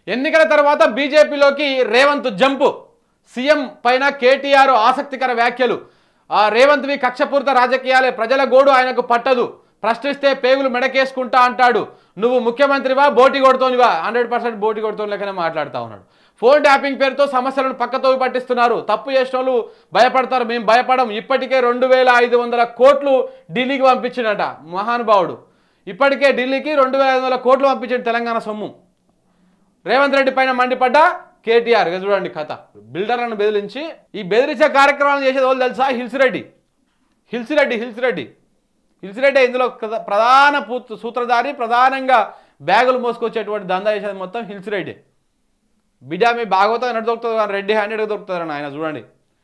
ఎన్నికల తర్వాత బీజేపీలోకి రేవంత్ జంపు సీఎం పైన కేటీఆర్ ఆసక్తికర వ్యాఖ్యలు ఆ రేవంత్వి కక్షపూరిత రాజకీయాలే ప్రజల గోడు ఆయనకు పట్టదు ప్రశ్నిస్తే పేగులు మెడకేసుకుంటా అంటాడు నువ్వు ముఖ్యమంత్రివా బోటి కొడుతోనివా హండ్రెడ్ పర్సెంట్ బోటి కొడుతోని లెక్కనే మాట్లాడుతూ ఉన్నాడు ఫోన్ ట్యాపింగ్ పేరుతో సమస్యలను పక్కతో పట్టిస్తున్నారు తప్పు చేసిన వాళ్ళు భయపడతారు మేము భయపడం ఇప్పటికే రెండు వేల ఐదు వందల కోట్లు ఢిల్లీకి పంపించిండట మహానుభావుడు ఇప్పటికే ఢిల్లీకి రెండు వేల ఐదు వందల కోట్లు పంపించిండు తెలంగాణ సొమ్ము రేవంత్ రెడ్డి పైన మండిపడ్డ కేటీఆర్ ఇక చూడండి కథ బిల్డర్లను బెదిరించి ఈ బెదిరించే కార్యక్రమాలు చేసేది వాళ్ళు తెలుసా hills Reddy hills Reddy hills Reddy hills Reddy ఇందులో కథ- ప్రధాన పూత్- సూత్రధారి ప్రధానంగా బ్యాగులు మోసుకొచ్చేటువంటి దందా చేసేది మొత్తం హిల్స్ రెడ్డి బిడ్డ మీ భాగవతం ఎన్నడు దొరుకుతుంది కానీ రెడ్డి హ్యాండెడ్గా దొరుకుతుంది ఆయన చూడండి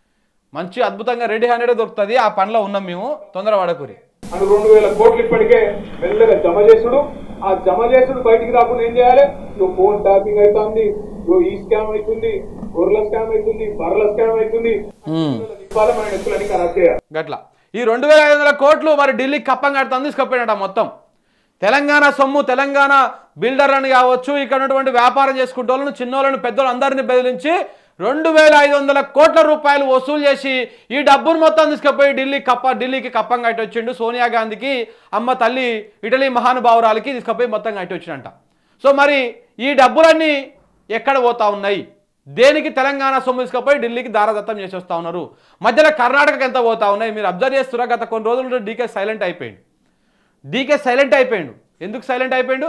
మంచి అద్భుతంగా రెడ్డి హ్యాండెడ్గా దొరుకుతుంది ఆ పనిలో ఉన్నాం మేము తొందర పడకూరి అని రెండు వేల కోట్లు ఇప్పటికే మెల్లగా జమ చేసుడు ఆ జమ చేసుడు బయటికి రాకుండా ఏం చేయాలి నువ్వు ఫోన్ ట్యాపింగ్ అవుతుంది నువ్వు ఈ స్కామ్ అవుతుంది గొర్రెల స్కామ్ అవుతుంది బర్రెల స్కామ్ అవుతుంది ఇవ్వాలి మన ఎత్తులని ఖరాబ్ చేయాలి గట్ల ఈ రెండు వేల ఐదు వందల కోట్లు మరి ఢిల్లీకి కప్పం కడతాను తీసుకుపోయినట మొత్తం తెలంగాణ సొమ్ము తెలంగాణ బిల్డర్లను కావచ్చు ఇక్కడ ఉన్నటువంటి వ్యాపారం చేసుకుంటే వాళ్ళను చిన్నోళ్ళను పెద్దోళ్ళు అందరినీ బెదిరించి రెండు వేల ఐదు వందల కోట్ల రూపాయలు వసూలు చేసి ఈ డబ్బును మొత్తం తీసుకుపోయి ఢిల్లీ కప్ప ఢిల్లీకి కప్పం కట్టి వచ్చిండు సోనియా గాంధీకి అమ్మ తల్లి ఇటలీ మహానుభావురాలకి తీసుకుపోయి మొత్తం కట్టి వచ్చిండంట సో మరి ఈ డబ్బులన్నీ ఎక్కడ పోతా ఉన్నాయి దేనికి తెలంగాణ సొమ్ము తీసుకుపోయి ఢిల్లీకి దారదత్తం చేసి వస్తా ఉన్నారు మధ్యలో కర్ణాటకకి ఎంత పోతా ఉన్నాయి మీరు అబ్జర్వ్ చేస్తున్నా గత కొన్ని రోజులు డీకే సైలెంట్ అయిపోయింది డీకే సైలెంట్ అయిపోయిండు ఎందుకు సైలెంట్ అయిపోయిండు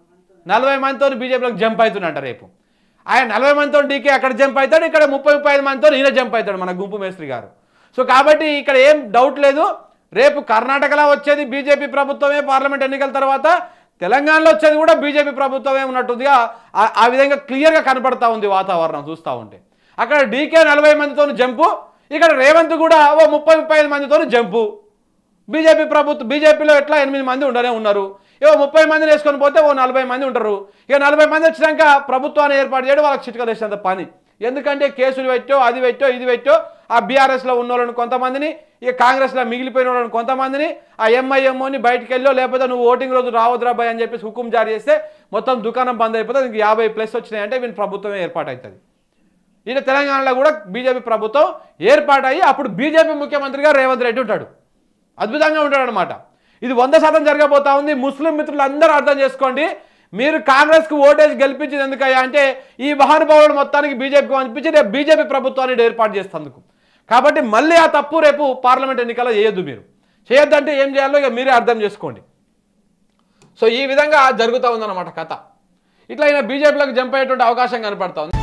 నలభై మందితో బీజేపీలోకి జంప్ అవుతున్నట్ట రేపు ఆయన నలభై మందితో డీకే అక్కడ జంప్ అవుతాడు ఇక్కడ ముప్పై ముప్పై ఐదు మందితో ఈయన జంప్ అవుతాడు మన గుంపు మేస్త్రి గారు సో కాబట్టి ఇక్కడ ఏం డౌట్ లేదు రేపు కర్ణాటకలో వచ్చేది బీజేపీ ప్రభుత్వమే పార్లమెంట్ ఎన్నికల తర్వాత తెలంగాణలో వచ్చేది కూడా బీజేపీ ప్రభుత్వమే ఉన్నట్టుందిగా ఆ- ఆ విధంగా క్లియర్గా కనపడతా ఉంది వాతావరణం చూస్తూ ఉంటే అక్కడ డీకే నలభై మందితో జంపు ఇక్కడ రేవంత్ కూడా ఓ ముప్పై ముప్పై ఐదు మందితో జంపు బీజేపీ ప్రభుత్వం బీజేపీలో ఎట్లా ఎనిమిది మంది ఉండనే ఉన్నారు ఏవో ముప్పై మందిని వేసుకొని పోతే ఓ నలభై మంది ఉంటారు ఇక నలభై మంది వచ్చినాక ప్రభుత్వాన్ని ఏర్పాటు చేయడం వాళ్ళకి చిట్కలేసినంత పని ఎందుకంటే కేసులు పెట్టో అది పెట్టో ఇది పెట్టో ఆ బీఆర్ఎస్లో ఉన్న వాళ్ళని కొంతమందిని ఇక కాంగ్రెస్లో మిగిలిపోయిన వాళ్ళని కొంతమందిని ఆ ఎంఐఎంఓని బయటికి వెళ్ళో లేకపోతే నువ్వు ఓటింగ్ రోజు రావద్దురా భయ్ అని చెప్పేసి హుకుం జారీ చేస్తే మొత్తం దుకాణం బంద్ అయిపోతుంది ఇంక యాభై ప్లస్ వచ్చినాయంటే వీని ప్రభుత్వమే ఏర్పాటు అవుతుంది ఈయన తెలంగాణలో కూడా బీజేపీ ప్రభుత్వం ఏర్పాటయ్యి అప్పుడు బీజేపీ ముఖ్యమంత్రిగా రేవంత్ రెడ్డి ఉంటాడు అద్భుతంగా ఉంటాడు అనమాట ఇది వంద శాతం జరగబోతా ఉంది ముస్లిం మిత్రులు అందరూ అర్థం చేసుకోండి మీరు కాంగ్రెస్కి ఓటేసి గెలిపించింది ఎందుకయ్యా అంటే ఈ మహానుభావుడు మొత్తానికి బీజేపీకి పంపించి రేపు బీజేపీ ప్రభుత్వాన్ని ఏర్పాటు చేస్తందుకు కాబట్టి మళ్ళీ ఆ తప్పు రేపు పార్లమెంట్ ఎన్నికల్లో చేయొద్దు మీరు చేయొద్దంటే ఏం చేయాలో ఇక మీరే అర్థం చేసుకోండి సో ఈ విధంగా జరుగుతూ ఉందన్నమాట కథ ఇట్లా ఈయన బీజేపీలోకి జంప్ అయ్యేటువంటి అవకాశం కనపడతా ఉంది